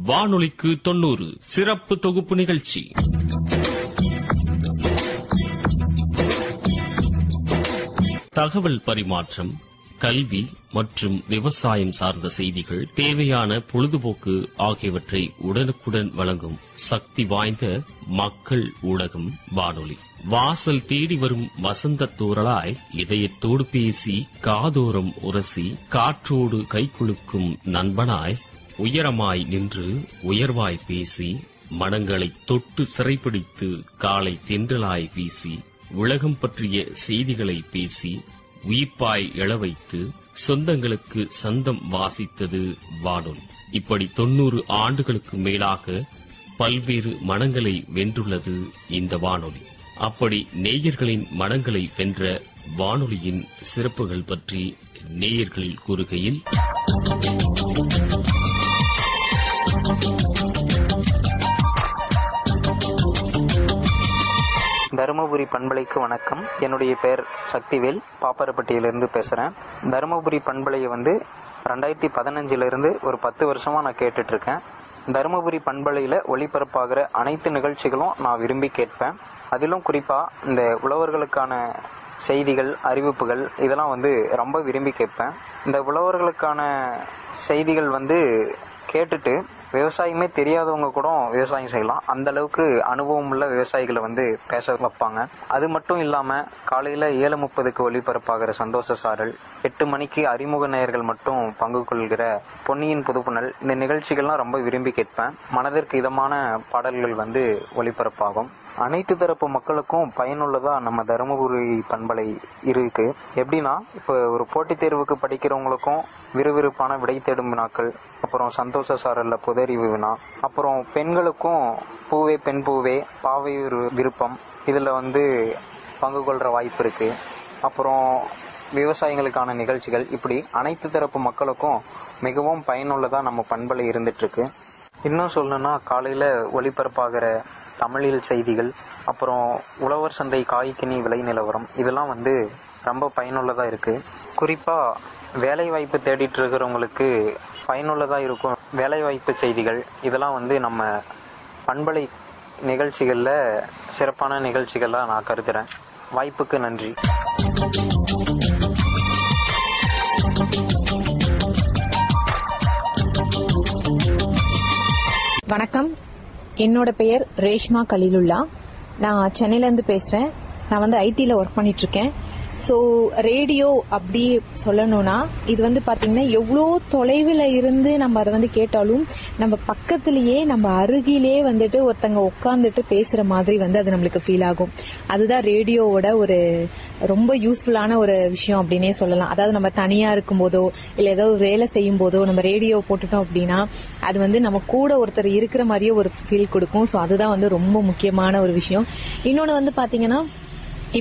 வானொலிக்கு தொண்ணூறு சிறப்பு தொகுப்பு நிகழ்ச்சி தகவல் பரிமாற்றம் கல்வி மற்றும் விவசாயம் சார்ந்த செய்திகள் தேவையான பொழுதுபோக்கு ஆகியவற்றை உடனுக்குடன் வழங்கும் சக்தி வாய்ந்த மக்கள் ஊடகம் வானொலி வாசல் தேடி வரும் வசந்த தூறலாய் இதயத்தோடு பேசி காதோரம் உரசி காற்றோடு கைக்குலுக்கும் நண்பனாய் உயரமாய் நின்று உயர்வாய் பேசி மனங்களை தொட்டு சிறைப்பிடித்து காலை தென்றலாய் வீசி உலகம் பற்றிய செய்திகளை பேசி உயிர்ப்பாய் எழவைத்து சொந்தங்களுக்கு சந்தம் வாசித்தது வானொலி இப்படி தொன்னூறு ஆண்டுகளுக்கு மேலாக பல்வேறு மனங்களை வென்றுள்ளது இந்த வானொலி அப்படி நேயர்களின் மனங்களை வென்ற வானொலியின் சிறப்புகள் பற்றி நேயர்கள் கூறுகையில் தருமபுரி பண்பலைக்கு வணக்கம் என்னுடைய பெயர் சக்திவேல் பாப்பரப்பட்டியிலிருந்து பேசுகிறேன் தருமபுரி பண்பலையை வந்து ரெண்டாயிரத்தி பதினஞ்சிலிருந்து ஒரு பத்து வருஷமாக நான் கேட்டுட்ருக்கேன் தருமபுரி பண்பலையில் ஒளிபரப்பாகிற அனைத்து நிகழ்ச்சிகளும் நான் விரும்பி கேட்பேன் அதிலும் குறிப்பாக இந்த உழவர்களுக்கான செய்திகள் அறிவிப்புகள் இதெல்லாம் வந்து ரொம்ப விரும்பி கேட்பேன் இந்த உழவர்களுக்கான செய்திகள் வந்து கேட்டுட்டு விவசாயமே தெரியாதவங்க கூட விவசாயம் செய்யலாம் அந்த அளவுக்கு அனுபவம் உள்ள விவசாயிகளை வந்து பேச வைப்பாங்க அது மட்டும் இல்லாம காலையில ஏழு முப்பதுக்கு ஒளிபரப்பாகிற சந்தோஷ சாரல் எட்டு மணிக்கு அறிமுக நேயர்கள் மட்டும் பங்கு கொள்கிற பொன்னியின் புதுப்புணல் இந்த நிகழ்ச்சிகள்லாம் ரொம்ப விரும்பி கேட்பேன் மனதிற்கு இதமான பாடல்கள் வந்து ஒளிபரப்பாகும் அனைத்து தரப்பு மக்களுக்கும் பயனுள்ளதா நம்ம தருமபுரி பண்பலை இருக்கு எப்படின்னா இப்போ ஒரு போட்டித் தேர்வுக்கு படிக்கிறவங்களுக்கும் விறுவிறுப்பான விடை தேடும் வினாக்கள் அப்புறம் சந்தோஷ சாரல்ல புதறிவு வினா அப்புறம் பெண்களுக்கும் பூவே பெண் பூவே பாவை ஒரு விருப்பம் இதில் வந்து பங்கு கொள்கிற வாய்ப்பு இருக்கு அப்புறம் விவசாயிகளுக்கான நிகழ்ச்சிகள் இப்படி அனைத்து தரப்பு மக்களுக்கும் மிகவும் பயனுள்ளதாக நம்ம பண்பலை இருந்துட்டு இருக்கு இன்னும் சொல்லணும்னா காலையில் ஒளிபரப்பாகிற தமிழில் செய்திகள் அப்புறம் உழவர் சந்தை காய்கனி விலை நிலவரம் இதெல்லாம் வந்து ரொம்ப பயனுள்ளதாக இருக்குது குறிப்பாக வேலை வாய்ப்பு தேடிட்டு இருக்கிறவங்களுக்கு பயனுள்ளதாக இருக்கும் வேலை வாய்ப்பு செய்திகள் இதெல்லாம் வந்து நம்ம பண்பலை நிகழ்ச்சிகளில் சிறப்பான நிகழ்ச்சிகளாக நான் கருதுகிறேன் வாய்ப்புக்கு நன்றி வணக்கம் என்னோட பெயர் ரேஷ்மா கலீலுல்லா நான் சென்னையிலேருந்து பேசுகிறேன் நான் வந்து ஐடியில் ஒர்க் பண்ணிட்டு இருக்கேன் ஸோ ரேடியோ அப்படி சொல்லணும்னா இது வந்து பார்த்தீங்கன்னா எவ்வளோ தொலைவில் இருந்து நம்ம அதை வந்து கேட்டாலும் நம்ம பக்கத்திலேயே நம்ம அருகிலே வந்துட்டு ஒருத்தங்க உட்காந்துட்டு பேசுகிற மாதிரி வந்து அது நம்மளுக்கு ஃபீல் ஆகும் அதுதான் ரேடியோவோட ஒரு ரொம்ப யூஸ்ஃபுல்லான ஒரு விஷயம் அப்படின்னே சொல்லலாம் அதாவது நம்ம தனியாக இருக்கும்போதோ இல்லை ஏதோ ஒரு வேலை செய்யும் போதோ நம்ம ரேடியோ போட்டுட்டோம் அப்படின்னா அது வந்து நம்ம கூட ஒருத்தர் இருக்கிற மாதிரியே ஒரு ஃபீல் கொடுக்கும் ஸோ அதுதான் வந்து ரொம்ப முக்கியமான ஒரு விஷயம் இன்னொன்று வந்து பார்த்தீங்கன்னா